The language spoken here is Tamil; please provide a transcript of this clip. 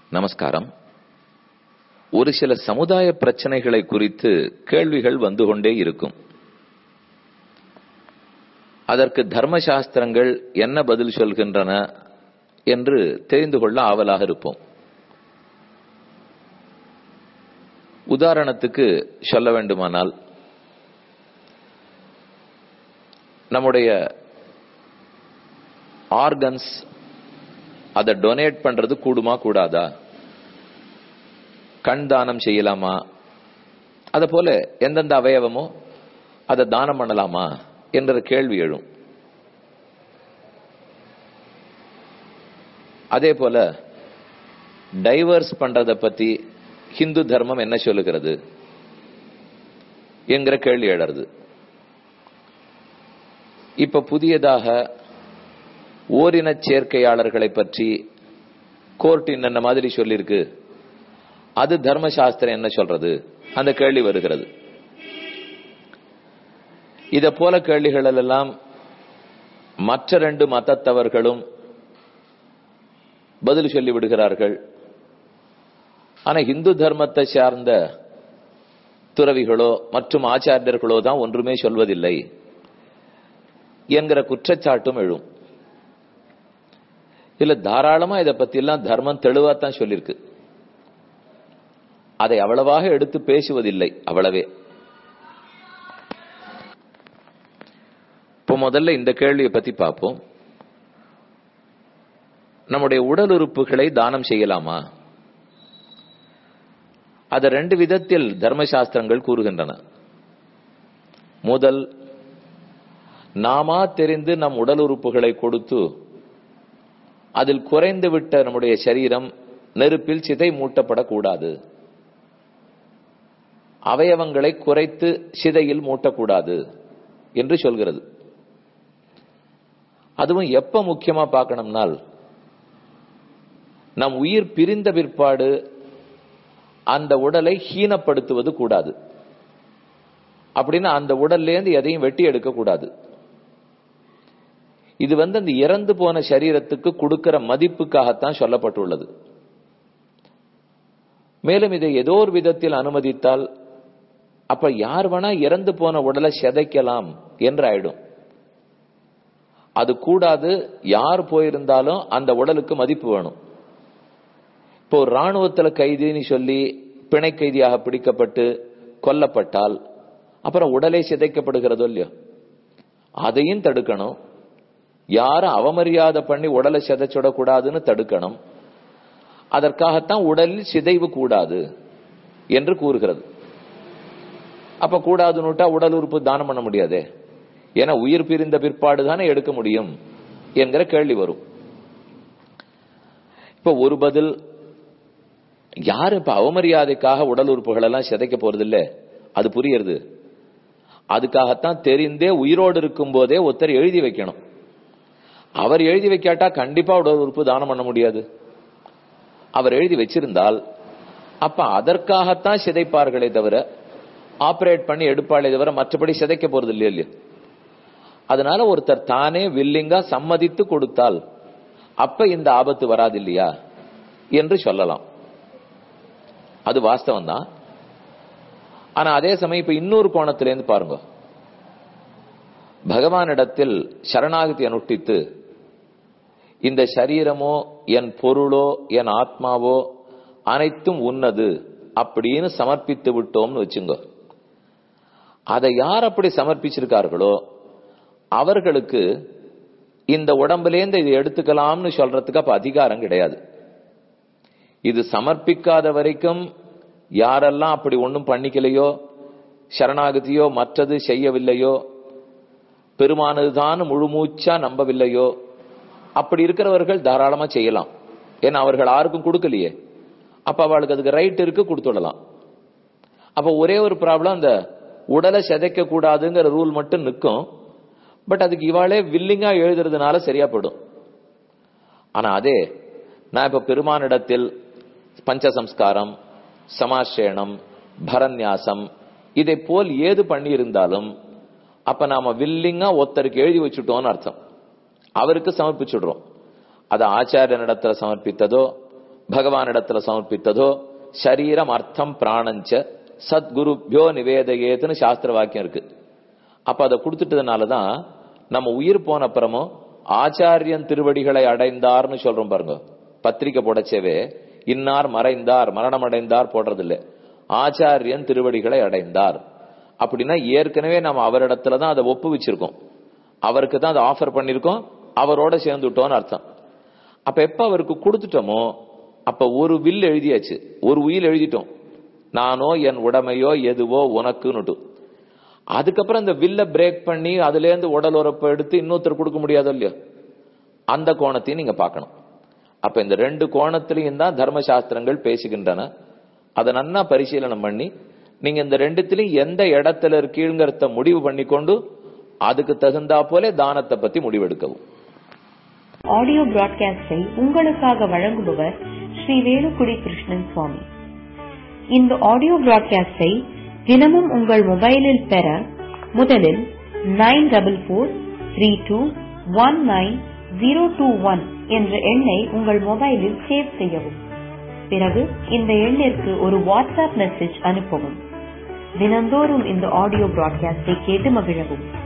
நமஸ்காரம் ஒரு சில சமுதாய பிரச்சனைகளை குறித்து கேள்விகள் வந்து கொண்டே இருக்கும் அதற்கு தர்ம சாஸ்திரங்கள் என்ன பதில் சொல்கின்றன என்று தெரிந்து கொள்ள ஆவலாக இருப்போம் உதாரணத்துக்கு சொல்ல வேண்டுமானால் நம்முடைய ஆர்கன்ஸ் அதை டொனேட் பண்றது கூடுமா கூடாதா கண் தானம் செய்யலாமா அத போல எந்தெந்த அவயவமோ அதை தானம் பண்ணலாமா என்ற கேள்வி எழும் அதே போல டைவர்ஸ் பண்றத பத்தி ஹிந்து தர்மம் என்ன சொல்லுகிறது என்கிற கேள்வி எழறது இப்ப புதியதாக ஓரின சேர்க்கையாளர்களை பற்றி கோர்ட் என்னென்ன மாதிரி சொல்லியிருக்கு அது தர்மசாஸ்திரம் என்ன சொல்றது அந்த கேள்வி வருகிறது இத போல கேள்விகள் எல்லாம் மற்ற ரெண்டு மதத்தவர்களும் பதில் சொல்லி விடுகிறார்கள் ஆனா இந்து தர்மத்தை சார்ந்த துறவிகளோ மற்றும் ஆச்சாரியர்களோ தான் ஒன்றுமே சொல்வதில்லை என்கிற குற்றச்சாட்டும் எழும் இல்ல தாராளமா இதை பத்தி எல்லாம் தர்மம் தெளிவா தான் சொல்லியிருக்கு அதை அவ்வளவாக எடுத்து பேசுவதில்லை அவ்வளவே இப்போ முதல்ல இந்த கேள்வியை பத்தி பார்ப்போம் நம்முடைய உடல் உறுப்புகளை தானம் செய்யலாமா அதை ரெண்டு விதத்தில் தர்மசாஸ்திரங்கள் கூறுகின்றன முதல் நாமா தெரிந்து நம் உடல் உறுப்புகளை கொடுத்து அதில் குறைந்து விட்ட நம்முடைய சரீரம் நெருப்பில் சிதை மூட்டப்படக்கூடாது அவயவங்களை குறைத்து சிதையில் மூட்டக்கூடாது என்று சொல்கிறது அதுவும் எப்ப முக்கியமா பார்க்கணும்னால் நம் உயிர் பிரிந்த பிற்பாடு அந்த உடலை ஹீனப்படுத்துவது கூடாது அப்படின்னா அந்த உடல்ல இருந்து எதையும் வெட்டி எடுக்க கூடாது இது வந்து அந்த இறந்து போன சரீரத்துக்கு கொடுக்கிற மதிப்புக்காகத்தான் சொல்லப்பட்டுள்ளது மேலும் இதை ஏதோ ஒரு விதத்தில் அனுமதித்தால் அப்ப யார் வேணா இறந்து போன உடலை செதைக்கலாம் என்று ஆயிடும் அது கூடாது யார் போயிருந்தாலும் அந்த உடலுக்கு மதிப்பு வேணும் இப்போ ராணுவத்துல கைதின்னு சொல்லி பிணை கைதியாக பிடிக்கப்பட்டு கொல்லப்பட்டால் அப்புறம் உடலே சிதைக்கப்படுகிறதோ இல்லையோ அதையும் தடுக்கணும் யாரும் அவமரியாதை பண்ணி உடலை சிதைச்சுடக்கூடாதுன்னு தடுக்கணும் அதற்காகத்தான் உடலில் சிதைவு கூடாது என்று கூறுகிறது அப்ப கூடாதுன்னுட்டா உடல் உறுப்பு தானம் பண்ண முடியாதே ஏன்னா உயிர் பிரிந்த பிற்பாடு தானே எடுக்க முடியும் என்கிற கேள்வி வரும் இப்ப ஒரு பதில் யாரு இப்ப அவமரியாதைக்காக உடல் உறுப்புகள் எல்லாம் சிதைக்க போறது இல்ல அது புரியுறது அதுக்காகத்தான் தெரிந்தே உயிரோடு இருக்கும் போதே ஒருத்தர் எழுதி வைக்கணும் அவர் எழுதி வைக்காட்டா கண்டிப்பா உடல் உறுப்பு தானம் பண்ண முடியாது அவர் எழுதி வச்சிருந்தால் அப்ப அதற்காகத்தான் சிதைப்பார்களே தவிர ஆபரேட் பண்ணி எடுப்பாளே தவிர மற்றபடி சிதைக்க போறது இல்லையா இல்லையா அதனால ஒருத்தர் தானே வில்லிங்கா சம்மதித்து கொடுத்தால் அப்ப இந்த ஆபத்து வராது இல்லையா என்று சொல்லலாம் அது வாஸ்தவம் தான் ஆனா அதே சமயம் இப்ப இன்னொரு கோணத்திலேருந்து பாருங்க பகவானிடத்தில் சரணாகதி அனுஷ்டித்து இந்த சரீரமோ என் பொருளோ என் ஆத்மாவோ அனைத்தும் உன்னது அப்படின்னு சமர்ப்பித்து விட்டோம்னு வச்சுங்க அதை யார் அப்படி சமர்ப்பிச்சிருக்கார்களோ அவர்களுக்கு இந்த உடம்புலேருந்து இதை எடுத்துக்கலாம்னு சொல்றதுக்கு அப்ப அதிகாரம் கிடையாது இது சமர்ப்பிக்காத வரைக்கும் யாரெல்லாம் அப்படி ஒன்றும் பண்ணிக்கலையோ சரணாகதியோ மற்றது செய்யவில்லையோ பெருமானதுதான் முழுமூச்சா நம்பவில்லையோ அப்படி இருக்கிறவர்கள் தாராளமா செய்யலாம் ஏன்னா அவர்கள் யாருக்கும் கொடுக்கலையே அப்ப அவளுக்கு அதுக்கு ரைட் இருக்கு கொடுத்துடலாம் அப்ப ஒரே ஒரு ப்ராப்ளம் அந்த உடலை சிதைக்க கூடாதுங்கிற ரூல் மட்டும் நிற்கும் பட் அதுக்கு இவாளே வில்லிங்கா எழுதுறதுனால சரியா போடும் ஆனா அதே நான் இப்ப பெருமானிடத்தில் பஞ்சசம்ஸ்காரம் சமாசேனம் பரநியாசம் இதை போல் ஏது பண்ணி இருந்தாலும் அப்ப நாம வில்லிங்கா ஒருத்தருக்கு எழுதி வச்சுட்டோம்னு அர்த்தம் அவருக்கு சமர்ப்பிச்சுடுறோம் அது ஆச்சாரிய நடத்துல சமர்ப்பித்ததோ பகவானிடத்துல சமர்ப்பித்ததோ சரீரம் அர்த்தம் பிராணஞ்ச சத்குருபியோ நிவேதையேத்துன்னு சாஸ்திர வாக்கியம் இருக்கு அப்ப அதை கொடுத்துட்டதுனாலதான் நம்ம உயிர் போன அப்புறமும் ஆச்சாரியன் திருவடிகளை அடைந்தார்னு சொல்றோம் பாருங்க பத்திரிக்கை போடச்சேவே இன்னார் மறைந்தார் மரணம் அடைந்தார் போடுறது இல்ல ஆச்சாரியன் திருவடிகளை அடைந்தார் அப்படின்னா ஏற்கனவே நம்ம அவரிடத்துல தான் அதை ஒப்புவிச்சிருக்கோம் அவருக்கு தான் அதை ஆஃபர் பண்ணிருக்கோம் அவரோட சேர்ந்துட்டோம்னு அர்த்தம் அப்ப எப்ப அவருக்கு கொடுத்துட்டோமோ அப்ப ஒரு வில் எழுதியாச்சு ஒரு உயில் எழுதிட்டோம் நானோ என் உடமையோ எதுவோ உனக்குன்னுட்டு அதுக்கப்புறம் இந்த வில்ல பிரேக் பண்ணி அதுல இருந்து உடல் உறப்பை எடுத்து இன்னொருத்தர் கொடுக்க முடியாதோ இல்லையோ அந்த கோணத்தையும் நீங்க பார்க்கணும் அப்ப இந்த ரெண்டு கோணத்திலையும் தான் தர்மசாஸ்திரங்கள் பேசுகின்றன அதை நன்னா பரிசீலனை பண்ணி நீங்க இந்த ரெண்டுத்திலையும் எந்த இடத்துல இருக்கீங்கிறத முடிவு பண்ணிக்கொண்டு அதுக்கு தகுந்தா போல தானத்தை பத்தி முடிவெடுக்கவும் ஆடியோ பிராட்காஸ்டை உங்களுக்காக வழங்குபவர் ஸ்ரீ வேலுக்குடி கிருஷ்ணன் சுவாமி இந்த ஆடியோ பிராட்காஸ்டை தினமும் உங்கள் மொபைலில் பெற முதலில் nine double four three two one nine zero two one என்ற எண்ணை உங்கள் மொபைலில் சேவ் செய்யவும் பிறகு இந்த எண்ணிற்கு ஒரு வாட்ஸ்அப் மெசேஜ் அனுப்பவும் தினந்தோறும் இந்த ஆடியோ பிராட்காஸ்டை கேட்டு மகிழவும்